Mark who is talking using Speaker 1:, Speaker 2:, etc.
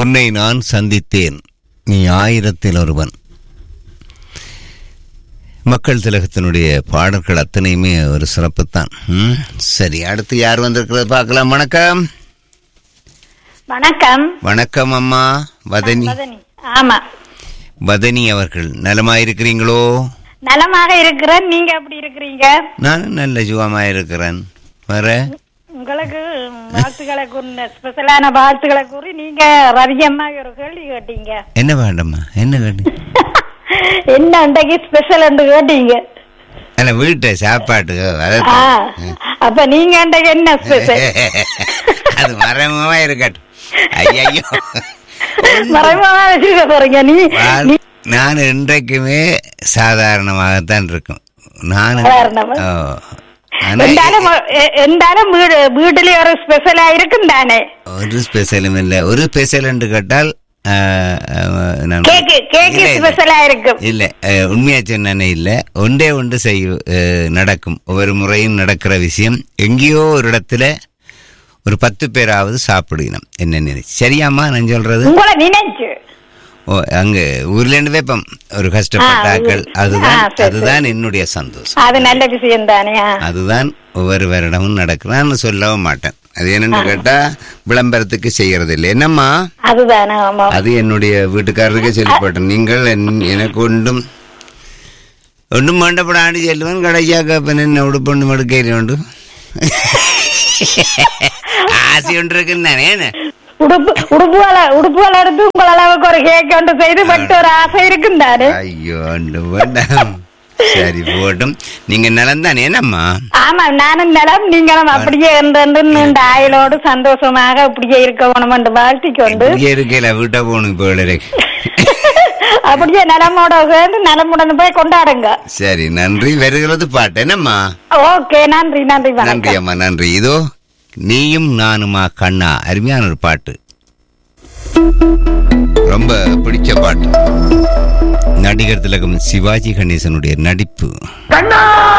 Speaker 1: உன்னை நான் சந்தித்தேன் நீ ஆயிரத்தில் ஒருவன் மக்கள் திலகத்தினுடைய பாடல்கள் அத்தனையுமே ஒரு சிறப்புத்தான் ம், சரி அடுத்து யார் வந்திருக்கிறது பார்க்கலாம் வணக்கம்
Speaker 2: வணக்கம்
Speaker 1: வணக்கம் அம்மா வதனி
Speaker 2: மதனி ஆமா
Speaker 1: வதனி அவர்கள் நலமாயிருக்கிறீங்களோ
Speaker 2: நலமாக இருக்கிறேன் நீங்க எப்படி இருக்கிறீங்க
Speaker 1: நானும் நல்ல ஜுவமா இருக்கிறேன் வர
Speaker 2: உங்களுக்கு வாழ்த்துக்களை கூறின ஸ்பெஷலான வாழ்த்துக்களை கூறி நீங்க ரவியம்மா ஒரு கேள்வி கேட்டீங்க
Speaker 1: என்ன வேண்டம்மா என்ன கேட்டு
Speaker 2: என்ன அன்றைக்கு ஸ்பெஷல் என்று கேட்டீங்க
Speaker 1: அல்ல வீட்டு சாப்பாட்டுக்கு
Speaker 2: ஆ,
Speaker 1: அதைத்தான்.
Speaker 2: அப்ப நீங்க அன்றைக்கு என்ன ஸ்பெஷல்
Speaker 1: அது மரமா இருக்கட்டும் ஐயோ
Speaker 2: மறைமுகமா வச்சுக்க போறீங்க நீ நீ-
Speaker 1: நான் இன்றைக்குமே சாதாரணமாகத்தான் இருக்கும் நான்
Speaker 2: சாதாரணமா?
Speaker 1: ஓ. ஆனா
Speaker 2: എന്തായാലും എ- എന്തായാലും വീട് വീട്ടില് ഒരു സ്പെഷ്യൽ ആയിരിക്കും താനെ
Speaker 1: ஒரு ஸ்பெஷலும் இல்லை ஒரு ஸ்பெஷல் என்று கேட்டால் ஆ, ஆ, நான்
Speaker 2: കേക്ക് കേക്ക്
Speaker 1: இல்ல, இல்ல.
Speaker 2: ஸ்பெஷல் ஆயிருக்கும்
Speaker 1: இல்ல அஹ், உண்மையா சொன்னே இல்ல ஒன்றே ஒன்று செய்ய அஹ், நடக்கும் ஒவ்வொரு முறையும் நடக்கிற விஷயம் எங்கேயோ ஒரு இடத்துல ஒரு பத்து பேராவது சாப்பிடுகணும் என்ன நினைச்சு சரியாம்மா நான் சொல்றது
Speaker 2: உங்களை நினைச்சு
Speaker 1: ஓ அங்க ஊர்ல இருந்து வைப்போம் ஒரு கஷ்டப்பட்டாக்கள்
Speaker 2: ஊர்.
Speaker 1: அதுதான்
Speaker 2: ஆ, சரி, சரி.
Speaker 1: அதுதான் என்னுடைய சந்தோஷம்
Speaker 2: அது நல்ல விஷயம் தானே ஆ.
Speaker 1: அதுதான் ஒவ்வொரு வருடமும் நடக்கும் நான் சொல்லவும் மாட்டேன் அது என்னன்னு கேட்டா விளம்பரத்துக்கு செய்யறது இல்லை என்னம்மா
Speaker 2: அதுதானே ஆமா
Speaker 1: அது என்னுடைய வீட்டுக்காரருக்கே சொல்லிப்பட்டேன் நீங்கள் என்- எனக்கு ஒன்றும் ஒன்றும் மண்டப்படாண்டு செல்லுவன் கடைசியாக கேப்பன் என்ன உடுப்பொண்டு மடுக்கையில் உண்டு ஆசை ஒன்று இருக்குன்னு தானே என்ன?
Speaker 2: உடுப்பு உடுப்புகள உடுப்புகள் எடுத்து உங்கள் அளவுக்கு ஒரு கேக் ஒன்று செய்து பட்டு ஒரு ஆசை இருக்கும் தானே
Speaker 1: ஐயோ ஒன்று வேண்டாம் சரி போட்டும் நீங்க நலம் தானே என்னம்மா
Speaker 2: ஆமா நானும் நலம் நீங்களும் அப்படியே என்று நீண்ட ஆயுளோடு சந்தோஷமாக இப்படியே இருக்க வேணும் என்று வாழ்த்திக் கொண்டு
Speaker 1: இங்கே இருக்கையில வீட்டை போகணும் இப்போ இருக்கு
Speaker 2: அப்படியே நலமோட சேர்ந்து நலமுடன் போய் கொண்டாடுங்க
Speaker 1: சரி நன்றி வருகிறது பாட்டு என்னம்மா
Speaker 2: ஓகே நன்றி நன்றி
Speaker 1: நன்றி
Speaker 2: வணக்கம்
Speaker 1: அம்மா நன்றி இதோ நீயும் நானுமா கண்ணா அருமையான ஒரு பாட்டு ரொம்ப பிடிச்ச பாட்டு நடிகர் திலகம் சிவாஜி கணேசனுடைய நடிப்பு
Speaker 3: கண்ணா